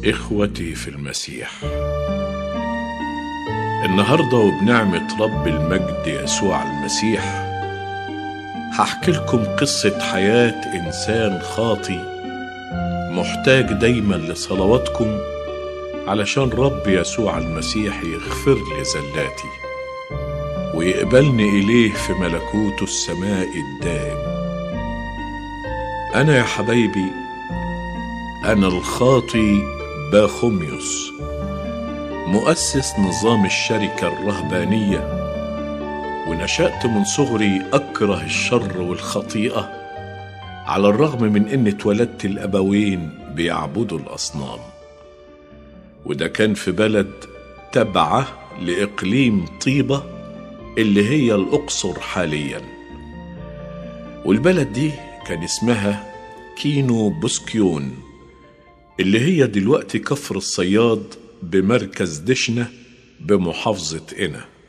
إخوتي في المسيح النهاردة وبنعمة رب المجد يسوع المسيح هحكي لكم قصة حياة إنسان خاطي محتاج دايما لصلواتكم علشان رب يسوع المسيح يغفر لي زلاتي ويقبلني إليه في ملكوته السماء الدائم أنا يا حبايبي أنا الخاطي باخوميوس مؤسس نظام الشركة الرهبانية ونشأت من صغري أكره الشر والخطيئة على الرغم من إني اتولدت الأبوين بيعبدوا الأصنام وده كان في بلد تبعه لإقليم طيبة اللي هي الأقصر حاليا والبلد دي كان اسمها كينو بوسكيون اللي هي دلوقتي كفر الصياد بمركز دشنة بمحافظة قنا